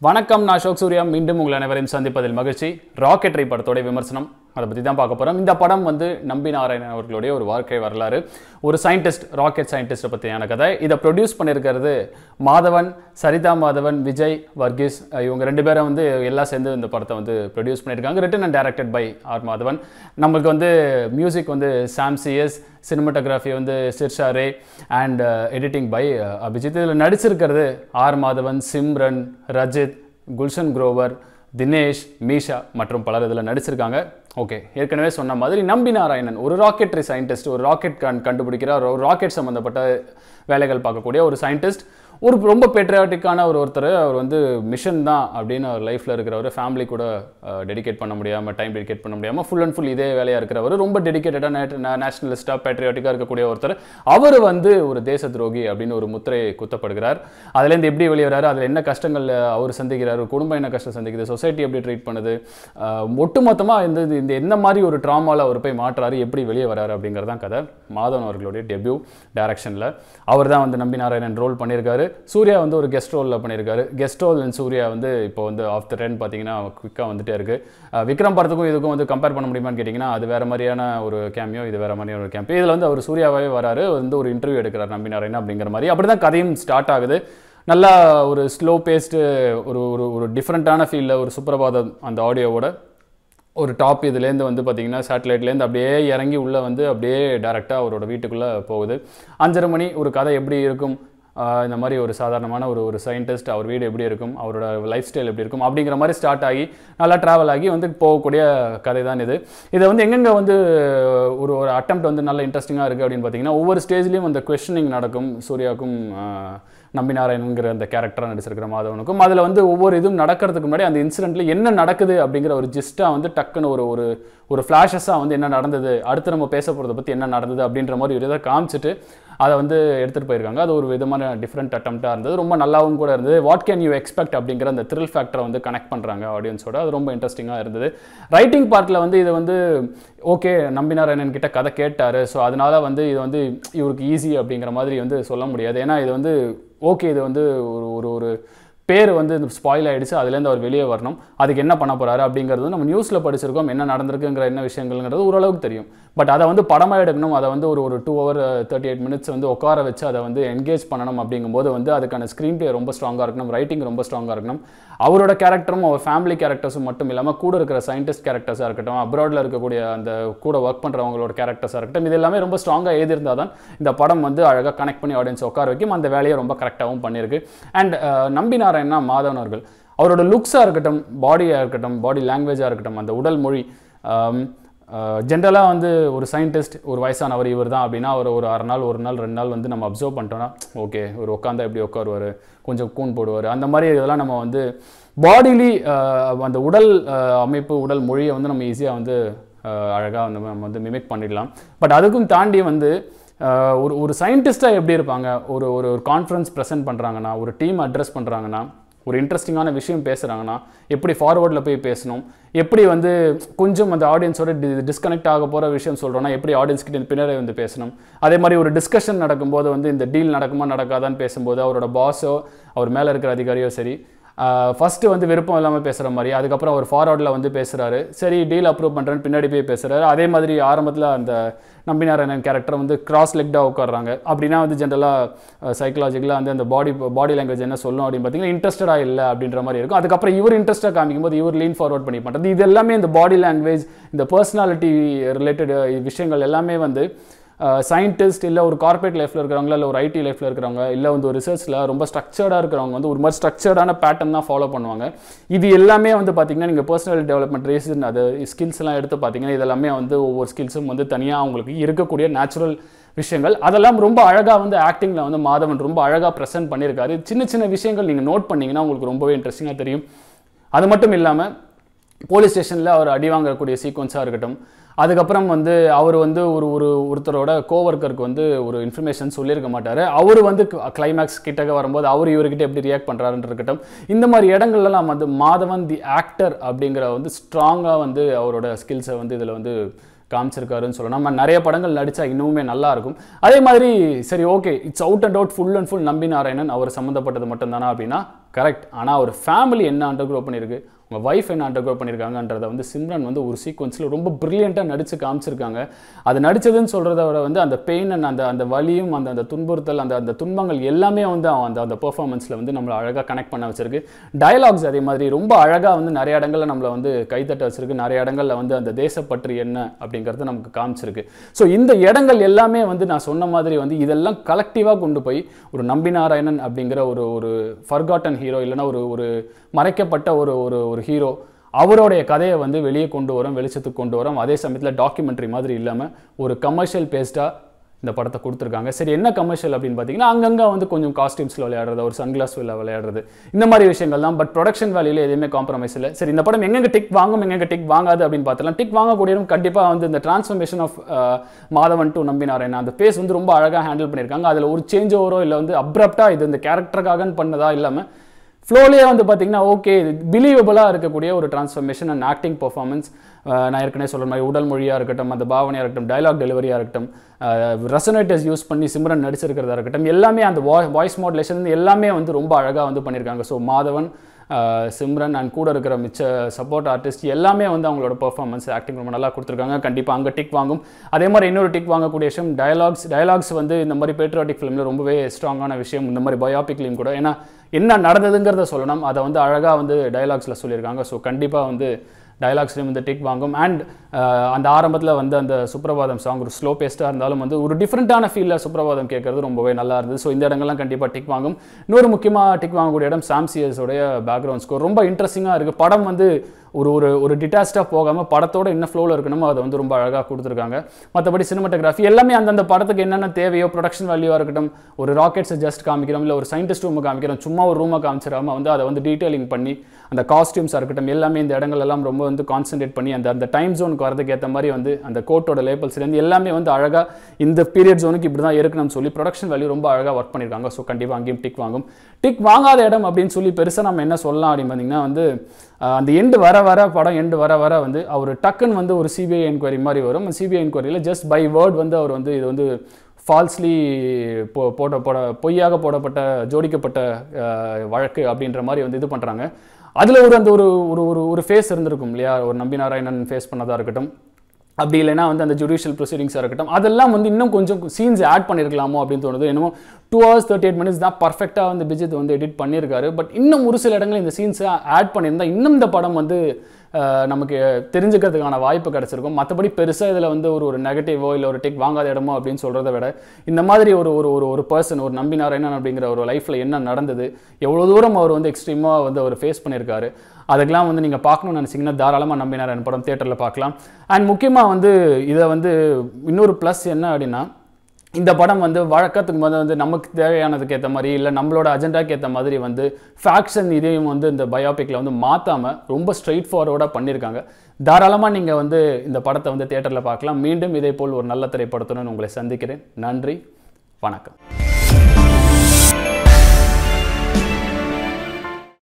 வணக்கம் நான் அசோக் சூர்யா மீண்டும் உங்கள் அனைவரையும் சந்திப்பதில் மகிழ்ச்சி ராக்கெட்ரி படத்தோட விமர்சனம் அதை பற்றி தான் பார்க்க போகிறோம் இந்த படம் வந்து நம்பி நாராயணன் அவர்களுடைய ஒரு வாழ்க்கை வரலாறு ஒரு சயின்டிஸ்ட் ராக்கெட் சயின்டிஸ்ட்டை பற்றியான கதை இதை ப்ரொடியூஸ் பண்ணியிருக்கிறது மாதவன் சரிதா மாதவன் விஜய் வர்கீஸ் அஹ் இவங்க ரெண்டு பேரும் வந்து எல்லாம் சேர்ந்து இந்த படத்தை வந்து ப்ரொடியூஸ் பண்ணியிருக்காங்க written and directed by R Madhavan நம்மளுக்கு வந்து மியூசிக் வந்து சாம் சிஎஸ் சினிமாட்டோகிராஃபி வந்து Sirsha Ray and editing by Abhijit இதில் நடிச்சிருக்கிறது ஆர் மாதவன் சிம்ரன் ரஜித் குல்ஷன் குரோவர் தினேஷ் மீஷா மற்றும் பலர் இதில் நடிச்சிருக்காங்க ஓகே ஏற்கனவே சொன்ன மாதிரி நம்பி நாராயணன் ஒரு ராக்கெட்ரி சயின்டிஸ்ட் ஒரு ராக்கெட் கண் கண்டுபிடிக்கிற ஒரு ராக்கெட் சம்மந்தப்பட்ட வேலைகள் பார்க்கக்கூடிய ஒரு சயின்டிஸ்ட் ஒரு ரொம்ப பேட்ரியாட்டிக்கான ஒரு ஒருத்தர் அவர் வந்து மிஷன் தான் அப்படின்னு அவர் லைஃப்பில் இருக்கிறவர் ஃபேமிலி கூட டெடிகேட் பண்ண முடியாமல் டைம் டெடிகேட் பண்ண முடியாமல் ஃபுல் அண்ட் ஃபுல் இதே வேலையாக இருக்கிறவர் ரொம்ப டெடிக்கேட்டடாக நேஷனலிஸ்டாக பேட்ரியாட்டிக்காக இருக்கக்கூடிய ஒருத்தர் அவர் வந்து ஒரு தேச துரோகி அப்படின்னு ஒரு முத்திரை குத்தப்படுகிறார் அதுலேருந்து எப்படி வெளியே வராரு அதில் என்ன கஷ்டங்கள் அவர் சந்திக்கிறார் குடும்பம் என்ன கஷ்டம் சந்திக்குது சொசைட்டி எப்படி ட்ரீட் பண்ணுது அஹ், ஒட்டுமொத்தமாக இந்த இந்த எந்த மாதிரி ஒரு ட்ராமாவில் அவர் போய் மாட்டுறாரு எப்படி வெளியே வராரு அப்படிங்கிறதான் கதை மாதவன் அவர்களுடைய டெபியூ டைரக்ஷனில் அவர் தான் வந்து நம்பி நாராயணன் ரோல் பண்ணியிருக்காரு சூர்யா வந்து ஒரு கெஸ்ட் ரோலில் பண்ணியிருக்காரு கெஸ்ட் ரோல் அண்ட் சூர்யா வந்து இப்போ வந்து ஆஃப் த ட்ரெண்ட் பார்த்தீங்கன்னா குவிக்காக வந்துட்டே இருக்கு அஹ், விக்ரம் படத்துக்கும் இதுக்கும் வந்து கம்பேர் பண்ண முடியுமான்னு கேட்டிங்கன்னா அது வேற மாதிரியான ஒரு கேமியோ இது வேற மாதிரியான ஒரு கேம்பியோ இதில் வந்து அவர் சூர்யாவே வராரு வந்து ஒரு இன்டர்வியூ எடுக்கிறார் நம்பி நாராயணன் அப்படிங்கிற மாதிரி அப்படி தான் கதையும் ஸ்டார்ட் ஆகுது நல்லா ஒரு ஸ்லோ பேஸ்டு ஒரு ஒரு ஒரு டிஃப்ரெண்ட்டான ஃபீலில் ஒரு சுப்ரபாதம் அந்த ஆடியோவோட ஒரு டாப் இதுலேருந்து வந்து பார்த்தீங்கன்னா சேட்டலைட்லேருந்து அப்படியே இறங்கி உள்ளே வந்து அப்படியே டேரெக்டாக அவரோட வீட்டுக்குள்ளே போகுது அஞ்சரை மணி ஒரு கதை எப்படி இருக்கும் ஆஹ் இந்த மாதிரி ஒரு சாதாரணமான ஒரு ஒரு சயின்டிஸ்ட் அவர் வீடு எப்படி இருக்கும் அவரோட லைஃப் ஸ்டைல் எப்படி இருக்கும் அப்படிங்கிற மாதிரி ஸ்டார்ட் ஆகி நல்லா ட்ராவல் ஆகி வந்து போகக்கூடிய கதை தான் இது இதை வந்து எங்கெங்கே வந்து ஒரு ஒரு அட்டம்ப்ட் வந்து நல்ல இன்ட்ரெஸ்டிங்காக இருக்குது அப்படின்னு பார்த்தீங்கன்னா ஒவ்வொரு ஸ்டேஜ்லேயும் அந்த கொஷனிங் நடக்கும் சூர்யாவுக்கும் ஆஹ் நம்பி நாராயணங்கிற அந்த கேரக்டராக நடிச்சிருக்கிற மாதவனுக்கும் அதில் வந்து ஒவ்வொரு இதுவும் நடக்கிறதுக்கு முன்னாடி அந்த இன்சிடென்ட்ல என்ன நடக்குது அப்படிங்கிற ஒரு ஜிஸ்ட்டாக வந்து டக்குன்னு ஒரு ஒரு ஒரு ஃப்ளாஷஸாக வந்து என்ன நடந்தது அடுத்து நம்ம பேச போகிறத பற்றி என்ன நடந்தது அப்படின்ற மாதிரி ஒரு இதை காமிச்சிட்டு அதை வந்து எடுத்துகிட்டு போயிருக்காங்க அது ஒரு விதமான டிஃப்ரெண்ட் அட்டம்ப்டாக இருந்தது ரொம்ப நல்லாவும் கூட இருந்தது வாட் கேன் யூ எக்ஸ்பெக்ட் அப்படிங்கிற அந்த த்ரில் ஃபேக்டரை வந்து கனெக்ட் பண்ணுறாங்க ஆடியன்ஸோட அது ரொம்ப இன்ட்ரெஸ்டிங்காக இருந்தது ரைட்டிங் பார்ட்டில் வந்து இது வந்து ஓகே நம்பி நாராயணன் கிட்ட கதை கேட்டார் ஸோ அதனால வந்து இது வந்து இவருக்கு ஈஸி அப்படிங்கிற மாதிரி வந்து சொல்ல முடியாது ஏன்னா இது வந்து ஓகே இது வந்து ஒரு ஒரு ஒரு பேர் வந்து ஸ்பாயில் ஆயிடுச்சு அதுலேருந்து அவர் வெளியே வரணும் அதுக்கு என்ன பண்ண போறாரு அப்படிங்கிறது நம்ம நியூஸில் படிச்சிருக்கோம் என்ன நடந்திருக்குங்கிற என்ன விஷயங்கள்ங்கிறது ஓரளவுக்கு தெரியும் பட் அதை வந்து படமாக எடுக்கணும் அதை வந்து ஒரு ஒரு two hour thirty eight minutes வந்து உட்கார வச்சு அதை வந்து என்கேஜ் பண்ணணும் அப்படிங்கும்போது வந்து அதுக்கான ஸ்க்ரீன் ப்ளே ரொம்ப ஸ்ட்ராங்காக இருக்கணும் ரைட்டிங் ரொம்ப ஸ்ட்ராங்காக இருக்கணும் அவரோட கேரக்டரும் அவர் ஃபேமிலி கேரக்டர்ஸும் மட்டும் இல்லாமல் கூட இருக்கிற சயின்டிஸ்ட் கேரக்டர்ஸாக இருக்கட்டும் அப்ராடில் இருக்கக்கூடிய அந்த கூட ஒர்க் பண்ணுறவங்களோட கேரக்டர்ஸாக இருக்கட்டும் இது எல்லாமே ரொம்ப ஸ்ட்ராங்காக எழுதியிருந்தால் தான் இந்த படம் வந்து அழகாக கனெக்ட் பண்ணி ஆடியன்ஸ் உட்கார வைக்கும் அந்த வேலையை ரொம்ப கரெக்டாகவும் பண்ணியிருக்கு அண்ட் நம்பி நாராயணா மாதவன் அவர்கள் அவரோட லுக்ஸாக இருக்கட்டும் பாடியாக இருக்கட்டும் பாடி லாங்குவேஜாக இருக்கட்டும் அந்த உடல் மொழி ஜென்ரலாக வந்து ஒரு சயின்டிஸ்ட் ஒரு வயசானவர் இவர் தான் அப்படின்னா அவர் ஒரு அரை நாள் ஒரு நாள் ரெண்டு நாள் வந்து நம்ம அப்சர்வ் பண்ணிட்டோம்னா ஓகே ஒரு உட்காந்தா எப்படி உட்காருவார் கொஞ்சம் கூன் போடுவார் அந்த மாதிரி இதெல்லாம் நம்ம வந்து பாடிலி அந்த உடல் அஹ், அமைப்பு உடல் மொழியை வந்து நம்ம ஈஸியாக வந்து அழகாக வந்து நம்ம வந்து மிமிக் பண்ணிடலாம் பட் அதுக்கும் தாண்டி வந்து அஹ், ஒரு ஒரு சயின்டிஸ்ட்டாக எப்படி இருப்பாங்க ஒரு ஒரு ஒரு கான்ஃபரன்ஸ் ப்ரெசென்ட் பண்ணுறாங்கன்னா ஒரு டீம் அட்ரஸ் பண்ணுறாங்கன்னா ஒரு இன்ட்ரெஸ்டிங்கான விஷயம் பேசுகிறாங்கன்னா எப்படி ஃபார்வர்டில் போய் பேசணும் எப்படி வந்து கொஞ்சம் அந்த ஆடியன்ஸோட டி டிஸ்கனெக்ட் ஆக போகிற விஷயம் சொல்கிறோன்னா எப்படி ஆடியன்ஸ் கிட்ட பின்னாடி வந்து பேசணும் அதே மாதிரி ஒரு டிஸ்கஷன் நடக்கும்போது வந்து இந்த டீல் நடக்குமா நடக்காதான்னு பேசும்போது அவரோட பாஸோ அவர் மேலே இருக்கிற அதிகாரியோ சரி ஃபஸ்ட்டு வந்து விருப்பம் இல்லாமல் பேசுகிற மாதிரி அதுக்கப்புறம் அவர் ஃபார்வர்டில் வந்து பேசுகிறாரு சரி டீல் அப்ரூவ் பண்ணுறேன்னு பின்னாடி போய் பேசுகிறாரு அதே மாதிரி ஆரம்பத்தில் அந்த நம்பினாராயணன் கேரக்டர் வந்து கிராஸ் லெக்டாக உட்காடுறாங்க அப்படின்னா வந்து ஜென்ரலாக சைக்கலாஜிக்கலாக வந்து அந்த பாடி பாடி லாங்குவேஜ் என்ன சொல்லும் அப்படின்னு பார்த்தீங்கன்னா இன்ட்ரெஸ்டடாக இல்லை அப்படின்ற மாதிரி இருக்கும் அதுக்கப்புறம் இவர் இன்ட்ரெஸ்ட்டாக காமிக்கும் போது இவர் லீன் ஃபார்வர்ட் பண்ணி பண்ணுறது இது எல்லாமே இந்த பாடி லாங்குவேஜ் இந்த பர்சனாலிட்டி ரிலேட்டட் விஷயங்கள் எல்லாமே வந்து சயின்டிஸ்ட் இல்லை ஒரு கார்ப்பரேட் லைஃப்பில் இருக்கிறவங்க இல்லை ஒரு ஐடி லைஃப்பில் இருக்கிறவங்க இல்லை வந்து ஒரு ரிசர்ச்சில் ரொம்ப ஸ்ட்ரக்சர்டாக இருக்கிறவங்க வந்து ஒரு மாதிரி ஸ்ட்ரக்சர்டான பேட்டர்ன் தான் ஃபாலோ பண்ணுவாங்க இது எல்லாமே வந்து பார்த்தீங்கன்னா நீங்கள் பர்சனல் டெவலப்மெண்ட் ரீசன் அது ஸ்கில்ஸ் எல்லாம் எடுத்து பார்த்தீங்கன்னா இதெல்லாமே வந்து ஒவ்வொரு ஸ்கில்ஸும் வந்து தனியாக அவங்களுக்கு இருக்கக்கூடிய நேச்சுரல் விஷயங்கள் அதெல்லாம் ரொம்ப அழகாக வந்து ஆக்டிங்கில் வந்து மாதவன் ரொம்ப அழகாக ப்ரெசென்ட் பண்ணியிருக்காரு சின்ன சின்ன விஷயங்கள் நீங்கள் நோட் பண்ணீங்கன்னா உங்களுக்கு ரொம்பவே இன்ட்ரெஸ்டிங்காக தெரியும் அது மட்டும் இல்லாமல் போலீஸ் ஸ்டேஷனில் அவர் அடி வாங்கக்கூடிய சீக்வன்ஸாக இருக்கட்டும் அதுக்கப்புறம் வந்து அவர் வந்து ஒரு ஒரு ஒருத்தரோட கோவர்க்கருக்கு வந்து ஒரு இன்ஃபர்மேஷன் சொல்லியிருக்க மாட்டார் அவர் வந்து கிளைமேக்ஸ் கிட்டக்க வரும்போது அவர் இவர்கிட்ட எப்படி ரியாக்ட் பண்ணுறாருன்னு இருக்கட்டும் இந்த மாதிரி இடங்கள்லாம் வந்து மாதவன் தி ஆக்டர் அப்படிங்கிற வந்து ஸ்ட்ராங்காக வந்து அவரோட ஸ்கில்ஸை வந்து இதில் வந்து காமிச்சிருக்காருன்னு சொல்லலாம் நம்ம நிறைய படங்கள் நடிச்சா இன்னுமே நல்லா இருக்கும் அதே மாதிரி சரி okay it's out and out full and full Nambi Narayanan அவர் சம்மந்தப்பட்டது மட்டும்தானா அப்படின்னா கரெக்ட் ஆனால் அவர் ஃபேமிலி என்ன அண்டர்க்ரோ பண்ணியிருக்கு உங்கள் ஒய்ஃப் என்ன அண்டர்க்ரோ பண்ணியிருக்காங்கன்றத வந்து சிம்ரன் வந்து ஒரு சீக்வன்ஸில் ரொம்ப ப்ரில்லியண்ட்டாக நடித்து காமிச்சிருக்காங்க அது நடிச்சதுன்னு சொல்கிறத விட வந்து அந்த பெயின் அண்ட் அந்த அந்த வலியும் அந்த அந்த துன்புறுத்தல் அந்த அந்த துன்பங்கள் எல்லாமே வந்து அவன் அந்த அந்த பெர்ஃபார்மன்ஸில் வந்து நம்மளை அழகாக கனெக்ட் பண்ண வச்சிருக்கு டயலாக்ஸ் அதே மாதிரி ரொம்ப அழகாக வந்து நிறைய இடங்களில் நம்மளை வந்து கைத்தட்ட வச்சிருக்கு நிறைய இடங்களில் வந்து அந்த தேசப்பற்று என்ன அப்படிங்கிறது நமக்கு காமிச்சிருக்கு ஸோ இந்த இடங்கள் எல்லாமே வந்து நான் சொன்ன மாதிரி வந்து இதெல்லாம் கலெக்டிவாக கொண்டு போய் ஒரு நம்பி நாராயணன் அப்படிங்கிற ஒரு ஒரு ஃபர்காட்டன் ஹீரோ இல்லைன்னா ஒரு ஒரு மறைக்கப்பட்ட ஒரு ஒரு ஒரு ஹீரோ அவருடைய கதையை வந்து வெளியே கொண்டு வரோம் வெளிச்சத்துக்கு கொண்டு வரோம் அதே சமயத்தில் டாக்குமெண்ட்ரி மாதிரி இல்லாமல் ஒரு கமர்ஷியல் பேஸ்டாக இந்த படத்தை கொடுத்துருக்காங்க சரி என்ன கமர்ஷியல் அப்படின்னு பார்த்தீங்கன்னா அங்கங்கே வந்து கொஞ்சம் காஸ்டியூம்ஸில் விளையாடுறது ஒரு சன்கிளாஸ் விளையாடுறது இந்த மாதிரி விஷயங்கள் தான் பட் ப்ரொடக்ஷன் வேலையில் எதுவுமே காம்ப்ரமைஸ் இல்லை சரி இந்த படம் எங்கெங்க டிக் வாங்கும் எங்கெங்க டிக் வாங்காது அப்படின்னு பார்த்தலாம் டிக் வாங்கக்கூடியவரும் கண்டிப்பாக வந்து இந்த டிரான்ஸ்ஃபர்மேஷன் ஆஃப் மாதவன் டு நம்பி நாராயணன் அந்த பேஸ் வந்து ரொம்ப அழகாக ஹேண்டில் பண்ணியிருக்காங்க அதில் ஒரு சேஞ்ச் ஓவரோ இல்லை வந்து அப்ரப்டாக இது இந்த கேரக்டருக்காகன்னு பண்ணதா இல்லாமல் ஃப்ளோலேயே வந்து பார்த்தீங்கன்னா ஓகே பிலீவபிளாக இருக்கக்கூடிய ஒரு டிரான்ஸ்ஃபர்மேஷன் அண்ட் ஆக்டிங் பர்ஃபார்மன்ஸ் நான் ஏற்கனவே சொல்கிற மாதிரி உடல் மொழியாக இருக்கட்டும் அந்த பாவனையாக இருக்கட்டும் டைலாக் டெலிவரியாக இருக்கட்டும் ரெசனேட்டர்ஸ் யூஸ் பண்ணி சிம்ரன் நடிச்சிருக்கிறதா இருக்கட்டும் எல்லாமே அந்த வாய்ஸ் மாடுலேஷன் எல்லாமே வந்து ரொம்ப அழகாக வந்து பண்ணியிருக்காங்க so Madhavan ah Simran and கூட இருக்கிற மிச்ச சப்போர்ட் ஆர்டிஸ்ட் எல்லாமே வந்து அவங்களோட பெர்ஃபார்மன்ஸ் ஆக்டிங் ரொம்ப நல்லா கொடுத்துருக்காங்க கண்டிப்பாக அங்கே டிக் வாங்கும் அதே மாதிரி இன்னொரு டிக் வாங்கக்கூடிய விஷயம் டயலாக்ஸ் டயலாக்ஸ் வந்து இந்த மாதிரி பேட்ரியாட்டிக் ஃபிலிமில் ரொம்பவே ஸ்ட்ராங்கான விஷயம் இந்த மாதிரி பயோபிக்லையும் கூட ஏன்னா என்ன நடந்ததுங்கிறத சொல்லணும் அதை வந்து அழகாக வந்து டயலாக்ஸில் சொல்லியிருக்காங்க ஸோ கண்டிப்பாக வந்து டயலாக்ஸ்லையும் வந்து டிக் வாங்கும் அண்ட் அந்த ஆரம்பத்தில் வந்து அந்த சுப்ரபாதம் சாங் ஒரு ஸ்லோ பேஸ்ட்டாக இருந்தாலும் வந்து ஒரு டிஃப்ரெண்ட்டான ஃபீலில் சுப்ரபாதம் கேட்கறது ரொம்பவே நல்லா இருந்தது ஸோ இந்த இடங்கள்லாம் கண்டிப்பாக டிக் வாங்கும் இன்னொரு முக்கியமாக டிக் வாங்கக்கூடிய இடம் சாம்சியஸோடைய பேக்ரவுண்ட் ஸ்கோர் ரொம்ப இன்ட்ரெஸ்டிங்காக இருக்குது படம் வந்து ஒரு ஒரு ஒரு டிட்டாச்சாக போகாமல் படத்தோட என்ன ஃப்ளோவில் இருக்கணுமோ அதை வந்து ரொம்ப அழகாக கொடுத்துருக்காங்க மற்றபடி சினிமாட்டோகிராஃபி எல்லாமே அந்தந்த படத்துக்கு என்னென்ன தேவையோ ப்ரொடக்ஷன் வேல்யூவாக இருக்கட்டும் ஒரு ராக்கெட்ஸை ஜஸ்ட் காமிக்கிறோம் இல்லை ஒரு சயின்டிஸ்ட் ரூமை காமிக்கிறோம் சும்மா ஒரு ரூமை காமிச்சிடாம வந்து அதை வந்து டீட்டெயிலிங் பண்ணி அந்த காஸ்டியூம்ஸாக இருக்கட்டும் எல்லாமே இந்த இடங்கள் எல்லாம் ரொம்ப வந்து கான்சென்ட்ரேட் பண்ணி அந்த அந்த டைம் ஜோனுக்கு வரதுக்கு ஏற்ற மாதிரி வந்து அந்த கோட்டோட லேபிள்ஸ்லேருந்து எல்லாமே வந்து அழகாக இந்த பீரியட் ஜோனுக்கு இப்படி தான் இருக்கணும்னு சொல்லி ப்ரொடக்ஷன் வேல்யூ ரொம்ப அழகாக ஒர்க் பண்ணியிருக்காங்க ஸோ கண்டிப்பாக அங்கேயும் டிக் வாங்கும் டிக் வாங்காத இடம் அப்படின்னு சொல்லி பெருசாக நம்ம என்ன சொல்லலாம் அப்படின்னு பார்த்தீங்கன்னா வந்து ஆஹ் அந்த எண்டு வர வர படம் எண்டு வர வர வந்து அவர் டக்குன்னு வந்து ஒரு சிபிஐ என்கொயரி மாதிரி வரும் சிபிஐ என்கொயரியில் ஜஸ்ட் பை வேர்ட் வந்து அவர் வந்து இது வந்து ஃபால்ஸ்லி போ போட போட பொய்யாக போடப்பட்ட ஜோடிக்கப்பட்ட ஆஹ் வழக்கு அப்படின்ற மாதிரி வந்து இது பண்ணுறாங்க அதில் ஒரு அந்த ஒரு ஒரு ஒரு ஒரு ஃபேஸ் இருந்திருக்கும் இல்லையா ஒரு நம்பி நாராயணன் ஃபேஸ் பண்ணதாக இருக்கட்டும் அப்படி இல்லைன்னா வந்து அந்த ஜுடிஷியல் ப்ரொசீடிங்ஸாக இருக்கட்டும் அதெல்லாம் வந்து இன்னும் கொஞ்சம் சீன்ஸ் ஆட் பண்ணியிருக்கலாமோ அப்படின்னு தோணுது என்னமோ two hours thirty eight minutes தான் பர்ஃபெக்டாக வந்து பிஜித் வந்து எடிட் பண்ணியிருக்காரு பட் இன்னும் ஒரு சில இடங்களில் இந்த சீன்ஸை ஆட் பண்ணியிருந்தா இன்னும் இந்த படம் வந்து அஹ், நமக்கு தெரிஞ்சுக்கிறதுக்கான வாய்ப்பு கிடச்சிருக்கும் மற்றபடி பெருசாக இதில் வந்து ஒரு ஒரு நெகட்டிவோ இல்லை ஒரு டிக் வாங்காத இடமோ அப்படின்னு சொல்கிறத விட இந்த மாதிரி ஒரு ஒரு ஒரு ஒரு பர்சன் ஒரு நம்பி நாராயணன் அப்படிங்கிற ஒரு லைஃப்பில் என்ன நடந்தது எவ்வளோ தூரம் அவர் வந்து எக்ஸ்ட்ரீமாக வந்து அவர் ஃபேஸ் பண்ணியிருக்காரு அதுக்கெல்லாம் வந்து நீங்கள் பார்க்கணும்னு நினச்சிங்கன்னா தாராளமாக நம்பி நாராயணன் படம் தேட்டரில் பார்க்கலாம் அண்ட் முக்கியமாக வந்து இதை வந்து இன்னொரு ப்ளஸ் என்ன அப்படின்னா இந்த படம் வந்து வழக்கத்துக்கு முதல் வந்து நமக்கு தேவையானதுக்கு ஏற்ற மாதிரி இல்லை நம்மளோட அஜெண்டாக்கு ஏற்ற மாதிரி வந்து ஃபேக்ஷன் இதையும் வந்து இந்த பயோபிக்கில் வந்து மாற்றாமல் ரொம்ப ஸ்ட்ரைட் ஃபார்வர்டாக பண்ணியிருக்காங்க தாராளமாக நீங்கள் வந்து இந்த படத்தை வந்து தேட்டரில் பார்க்கலாம் மீண்டும் இதே போல் ஒரு நல்ல திரைப்படத்துடன் உங்களை சந்திக்கிறேன் நன்றி வணக்கம்